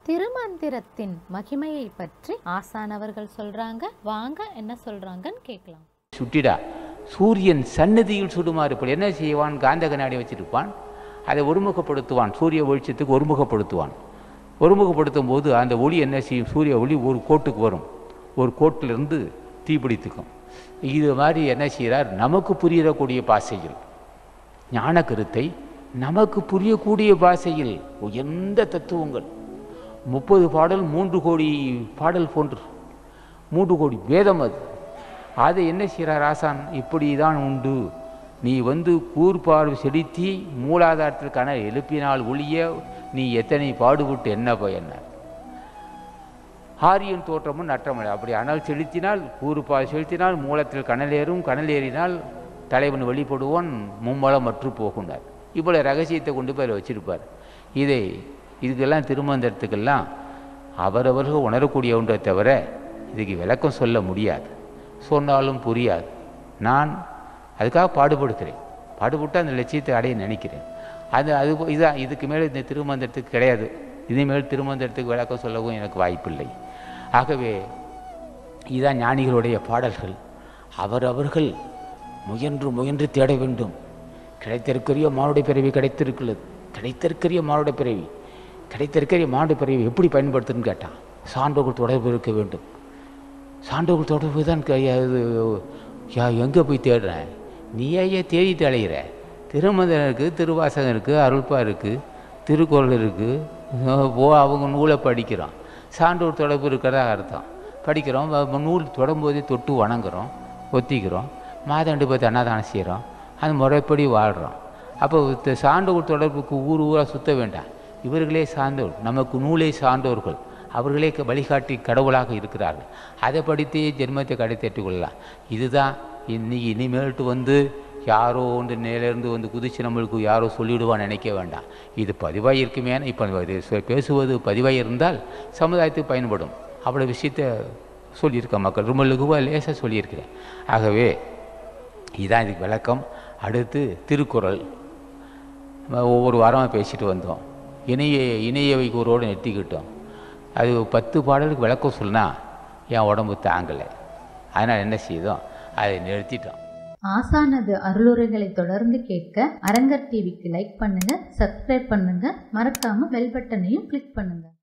திருமந்திரத்தின் மகிமையை பற்றி ஆசானவர்கள் சொல்றாங்க வாங்க என்ன சொல்றாங்கன்னு கேட்கலாம் சுட்டிடா சூரியன் சன்னதியில் சுடுமாறு இப்படி என்ன செய்வான் காந்த கண்ணாடி வச்சிருப்பான் அதை ஒருமுகப்படுத்துவான் சூரிய வெளிச்சத்துக்கு ஒருமுகப்படுத்துவான் ஒருமுகப்படுத்தும் போது அந்த ஒளி என்ன செய்யும் சூரிய ஒளி ஒரு கோட்டுக்கு வரும் ஒரு கோட்டிலிருந்து தீப்பிடித்துக்கும் இது மாதிரி என்ன செய்கிறார் நமக்கு புரியக்கூடிய பாசையில் ஞான கருத்தை நமக்கு புரியக்கூடிய பாஷையில் உயர்ந்த தத்துவங்கள் முப்பது பாடல் மூன்று கோடி பாடல் போன்று மூன்று கோடி வேதம் அது அதை என்ன செய்கிறார் ஆசான் இப்படி தான் உண்டு நீ வந்து கூர்பார்வை செலுத்தி மூலாதாரத்திற்கான எழுப்பினால் ஒழிய நீ எத்தனை பாடுபட்டு என்ன பயனார் ஆரியன் தோற்றமும் நற்றமலை அப்படி அனல் செலுத்தினால் கூறுபால் செலுத்தினால் மூலத்தில் கனலேறும் கனல் ஏறினால் தலைவன் வெளிப்படுவான் மும்மலம் மற்று போகுண்டார் இவ்வளோ ரகசியத்தை கொண்டு போய் அதில் வச்சிருப்பார் இதை இதுக்கெல்லாம் திருமந்திரத்துக்கெல்லாம் அவரவர்கள் உணரக்கூடிய ஒன்றை தவிர இதுக்கு விளக்கம் சொல்ல முடியாது சொன்னாலும் புரியாது நான் அதுக்காக பாடுபடுக்கிறேன் பாடுபட்டு அந்த லட்சியத்தை அடைய நினைக்கிறேன் அது அது இதுதான் இதுக்கு மேலே இந்த திருமந்திரத்துக்கு கிடையாது இனிமேல் திருமந்திரத்துக்கு விளக்கம் சொல்லவும் எனக்கு வாய்ப்பில்லை ஆகவே இதுதான் ஞானிகளுடைய பாடல்கள் அவரவர்கள் முயன்று முயன்று தேட வேண்டும் கிடைத்திருக்கிற மானுட பிறவி கிடைத்திருக்கிறது கிடைத்திருக்கிற மானுட பிறவி கிடைத்திருக்கிற மானுட பிறவி எப்படி பயன்படுத்துன்னு கேட்டான் சான்றோர்கள் தொடர்பு இருக்க வேண்டும் சான்றோர்கள் தொடர்பு தான் க- அது எங்கே போய் தேடுறேன் நீ ஏன் தேடிட்டு அலைகிற திருமந்திரம் இருக்குது திருவாசகம் இருக்குது அருள்பா இருக்குது திருக்குறள் இருக்குது ஓ அவங்க நூலை படிக்கிறோம் சான்றோர் தொடர்பு இருக்கிறதா அர்த்தம் படிக்கிறோம் வ- நூல் தொடரும்போதே தொட்டு வணங்குறோம் ஒத்திக்கிறோம் மாதாண்டு பார்த்து அன்னதானம் செய்கிறோம் அந்த முறைப்படி வாழ்கிறோம் அப்போ த- சான்றோர் தொடர்புக்கு ஊர் ஊராக சுத்த வேண்டாம் இவர்களே சான்றோர் நமக்கு நூலே சான்றோர்கள் அவர்களே க- வழிகாட்டி கடவுளாக இருக்கிறார்கள் அதை படித்தே ஜென்மத்தை கடத்தேற்றுக் கொள்ளலாம் இதுதான் இன்னைக்கு இனிமேல்ட்டு வந்து யாரோ ஒன்று நேரிலிருந்து வந்து குதிச்சு நம்மளுக்கு யாரோ சொல்லிவிடுவான்னு நினைக்க வேண்டாம் இது பதிவாகி இருக்குமே இப்போ இது சொ- பேசுவது பதிவாகி இருந்தால் சமுதாயத்துக்கு பயன்படும் அவ்வளோ விஷயத்த சொல்லியிருக்க மக்கள் ரொம்ப லகுவாக லேசாக சொல்லியிருக்கிறேன் ஆகவே இதுதான் இதுக்கு விளக்கம் அடுத்து திருக்குறள் நம்ம ஒவ்வொரு வாரமாக பேசிட்டு வந்தோம் இணைய இணையவை கூறோடு நெட்டிக்கிட்டோம் அது பத்து பாடலுக்கு விளக்கம் சொன்னால் என் உடம்பு தாங்கலை அதனால் என்ன செய்தோம் அதை நிறுத்திட்டோம் ஆசானது அருளுரைகளை தொடர்ந்து கேட்க அரங்கர் டிவிக்கு லைக் பண்ணுங்க சப்ஸ்கிரைப் பண்ணுங்க மறக்காம பெல் பட்டனையும் கிளிக் பண்ணுங்க